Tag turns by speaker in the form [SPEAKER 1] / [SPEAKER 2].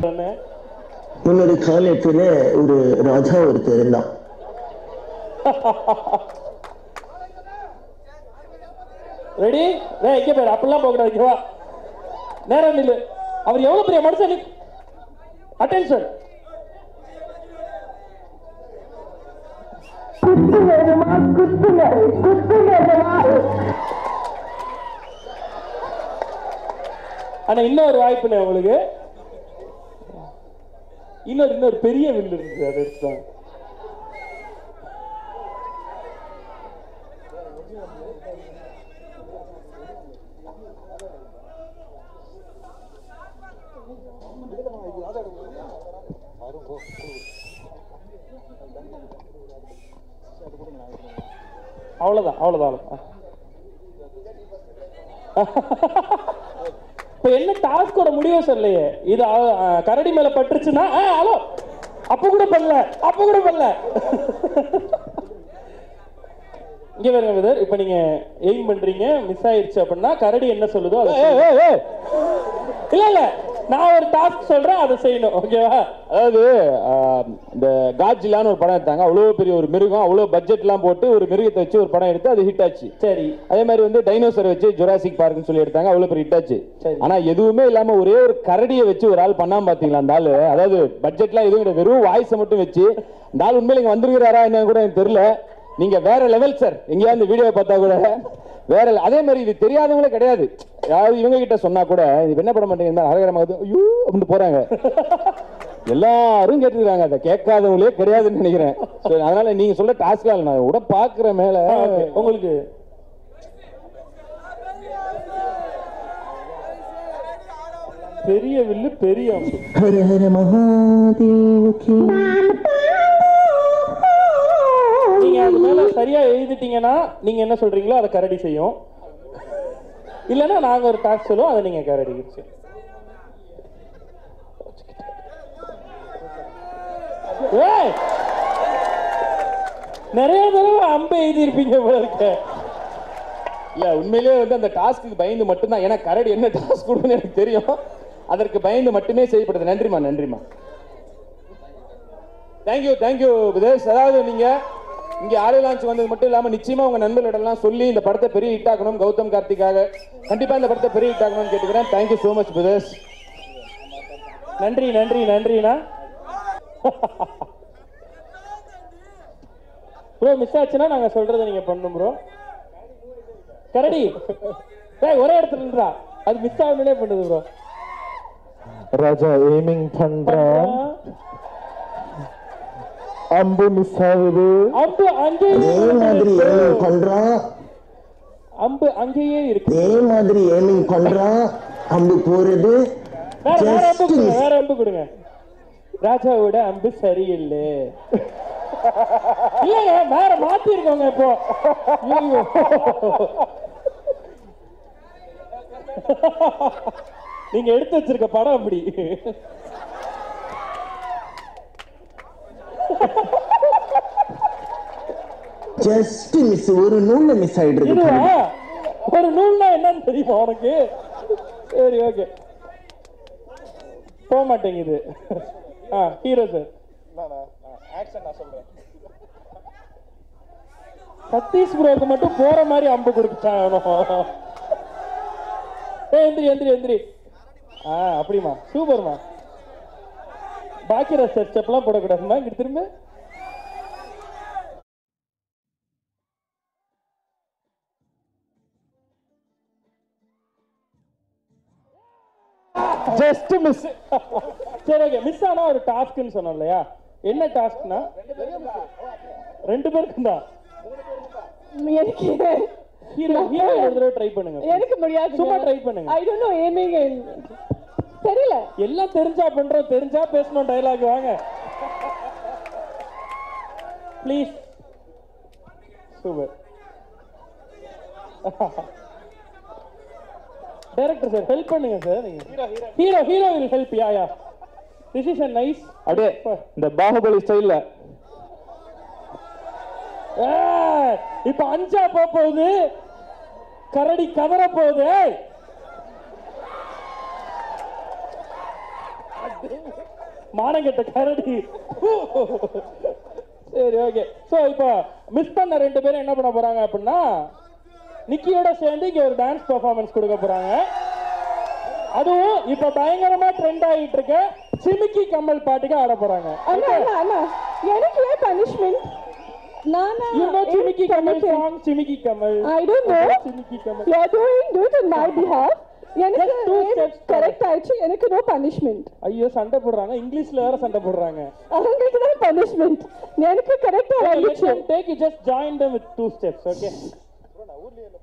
[SPEAKER 1] முன்னொரு காலத்துல ஒரு ராஜா ஒருத்தர் இருந்தான்
[SPEAKER 2] ரெடி வே இங்க பேர் அப்படிலாம் போக கூடாது இங்க வா நேரம் நில்லு அவர் எவ்வளவு பெரிய மனுஷன் அட்டென்ஷன் ஆனா இன்னொரு வாய்ப்புண்ணே உங்களுக்கு இன்னொரு இன்னொரு பெரிய வில்லு இருக்கு அதை எடுத்துட்டாங்க அவ்வளவுதான் அவ்வளவுதான் அவ்வளவுதான். இப்ப என்ன டாஸ்கோட முடிவு சொல்லலையே இது அ- அ, கரடி மேல பட்டுருச்சுன்னா ஆ, ஹலோ அப்ப கூட பண்ணல அப்ப கூட பண்ணல இங்க பாருங்க விதர் இப்ப நீங்க எய்ம் பண்றீங்க மிஸ் ஆயிருச்சு அப்படின்னா கரடி என்ன சொல்லுதோ அதை செய்யுங்க. இல்ல இல்ல நான் ஒரு டாஸ்க் சொல்றேன் அதை செய்யணும் ஓகேவா
[SPEAKER 3] அதாவது ஆஹ், இந்த காட்ஜிலான்னு ஒரு படம் எடுத்தாங்க அவ்வளோ பெரிய ஒரு மிருகம் அவ்வளோ பட்ஜெட்லாம் போட்டு ஒரு மிருகத்தை வச்சு ஒரு படம் எடுத்து அது ஹிட் ஆச்சு
[SPEAKER 2] சரி
[SPEAKER 3] அதே மாதிரி வந்து டைனோசர் வச்சு ஜுராசிக் பார்க்னு சொல்லி எடுத்தாங்க அவ்வளோ பெரிய ஹிட் ஆச்சு
[SPEAKER 2] சரி.
[SPEAKER 3] ஆனா எதுவுமே இல்லாம ஒரே ஒரு கரடியை வச்சு ஒரு ஆள் பண்ணாம பாத்தீங்களா அந்த ஆளு அதாவது பட்ஜெட்லாம் எதுவும் கிடையாது வெறும் வாய்ஸை மட்டும் வச்சு அந்த ஆள் உண்மையில இங்க வந்திருக்கிறாரா என்னன்னு கூட எனக்கு தெரியல நீங்க வேற லெவல் சார் எங்கேயாவது வீடியோ பார்த்தா கூட வேற le- அதே மாதிரி இது தெரியாதவங்களே கிடையாது யாராவது இவங்க கிட்ட சொன்னா கூட இது என்ன பண்ண மாட்டேங்க அரகரமாக ஐயோ அப்படின்னு போறாங்க எல்லாரும் கேட்டுக்கிறாங்க அதை கேட்காதவங்களே கிடையாதுன்னு நினைக்கிறேன் So, அதனால நீங்க சொல்ற டாஸ்கா நான் உட பாக்குற மேல
[SPEAKER 2] ஆ, okay. உங்களுக்கு பெரிய வில்லு பெரிய அம்பு
[SPEAKER 1] ஹர ஹர மகாதேவுக்கு
[SPEAKER 2] நீங்க அது மேல சரியா எழுதிட்டீங்கன்னா நீங்க என்ன சொல்றீங்களோ அதை கரடி செய்யும் இல்லைன்னா நாங்க ஒரு டாக்ஸ் சொல்லுவோம் அதை நீங்க கரடி செய்யும் ஏய்! நிறைய தடவை அம்பு எழுதியிருப்பீங்க போல இருக்க
[SPEAKER 3] இல்ல உண்மையிலேயே வந்து அந்த டாஸ்க்கு பயந்து மட்டும்தான் ஏன்னா கரடி என்ன டாஸ்க் கொடுக்குன்னு எனக்கு தெரியும் அதற்கு பயந்து மட்டுமே செய்யப்படுது நன்றிமா நன்றிமா தேங்க்யூ தேங்க்யூ விதேஷ் அதாவது நீங்க இங்க ஆடியோ லான்ச் வந்தது மட்டும் இல்லாம நிச்சயமா உங்க நண்பர்களிடலாம் சொல்லி இந்த படத்தை பெரிய ஹிட் ஆக்கணும் கௌதம் கார்த்திக்காக கண்டிப்பா இந்த படத்தை பெரிய ஹிட் ஆக்கணும்னு கேட்டுக்கிறேன் தேங்க்யூ so மச் விதேஷ்
[SPEAKER 2] நன்றி நன்றி நன்றிண்ணா ப்ரோ மிஸ் ஆச்சுன்னா நாங்க சொல்றதை நீங்க பண்ணணும் ப்ரோ கரடி டேய் ஒரே இடத்துல நின்றா அது மிஸ் ஆகணும்னே பண்ணுது ப்ரோ
[SPEAKER 1] ராஜா எய்மிங் பண்றான் அம்பு மிஸ் ஆகுது
[SPEAKER 2] அம்பு அங்கேயே
[SPEAKER 1] அதே மாதிரி எய்மிங் பண்றான்
[SPEAKER 2] அம்பு அங்கேயே இருக்கு
[SPEAKER 1] அதே மாதிரி எய்மிங் பண்றான் அம்பு போறது
[SPEAKER 2] வேற வேற அம்பு
[SPEAKER 1] Just
[SPEAKER 2] கொடுங்க
[SPEAKER 1] miss.
[SPEAKER 2] வேற அம்பு கொடுங்க ராஜாவோட அம்பு சரியில்லை இல்லைங்க வேற மாத்தி இருக்கோங்க இப்போ ஐயோ. நீங்க எடுத்து வச்சிருக்க படம் அப்படி
[SPEAKER 1] ஜஸ்ட் மிஸ் ஒரு நூல்ல மிஸ் ஆயிட்டு இருக்கு
[SPEAKER 2] இதுவா ஒரு நூல்னா என்னன்னு தெரியுமா உனக்கு சரி ஓகே போக மாட்டேங்குது ஆ ஹீரோ சார் சதீஷ் ப்ரோக்கு மட்டும் போற மாதிரி அம்பு கொடுத்துட்டான் ஏ எந்திரி எந்திரி எந்திரி ஆ அப்படிமா சூப்பர்மா பாக்கியராஜ் சார் ஸ்டெப்லாம் போடக்கூடாதுமா இங்கிட்டு திரும்ப ஜஸ்ட் மிஸ் சரி ஓகே மிஸ் ஆனா ஒரு டாஸ்க்னு சொன்னோம் இல்லையா என்ன டாஸ்க்னா ரெண்டு பேருக்கும் தான்
[SPEAKER 4] எனக்கு
[SPEAKER 2] ஹீரோ ஹீரோ ஒரு தடவை ட்ரை பண்ணுங்க
[SPEAKER 4] எனக்கு முடியாது
[SPEAKER 2] சும்மா ட்ரை பண்ணுங்க
[SPEAKER 4] ஐ டோன்ட் நோ ஏமிங் தெரியல
[SPEAKER 2] எல்லாம் தெரிஞ்சா பண்றோம் தெரிஞ்சா பேசணும் டயலாக் வாங்க please super director sir help பண்ணுங்க sir hero hero will help yeah yeah this is a nice
[SPEAKER 3] அப்படியே இந்த பாகுபலி ஸ்டைல்ல
[SPEAKER 2] இப்ப அஞ்சா போக போகுது கரடி கதற போகுது மானங்கெட்ட கரடி சரி ஓகே சோ இப்போ மிஸ் பண்ண ரெண்டு பேரும் என்ன பண்ண போறாங்க அப்படின்னா நிக்கியோட சேர்ந்து இங்க ஒரு டான்ஸ் பெர்ஃபார்மன்ஸ் கொடுக்க போறாங்க அதுவும் இப்ப பயங்கரமா ட்ரெண்ட் ஆகிட்டு இருக்க சிமிக்கி கம்மல் பாட்டுக்கு ஆட போறாங்க
[SPEAKER 4] அண்ணா அண்ணா அண்ணா எனக்கு ஏன் பனிஷ்மெண்ட் நானா
[SPEAKER 2] You know
[SPEAKER 4] ஏன்
[SPEAKER 2] சிமிக்கி கமல்
[SPEAKER 4] பண்ணிட்டேன்?
[SPEAKER 2] song Jimikki Kammal
[SPEAKER 4] I don't know.
[SPEAKER 2] Jimikki Kammal
[SPEAKER 4] You are doing good on my behalf. எனக்கு
[SPEAKER 2] Just two steps
[SPEAKER 4] கரெக்ட் ஆயிடுச்சு எனக்கு நோ பனிஷ்மெண்ட்
[SPEAKER 2] ஐயோ சண்டை போடுறாங்க இங்கிலீஷ்ல வேற சண்டை போடுறாங்க
[SPEAKER 4] அவங்களுக்கு தான் பனிஷ்மெண்ட் எனக்கு கரெக்டா வந்துச்சு
[SPEAKER 2] take you just join them with two steps okay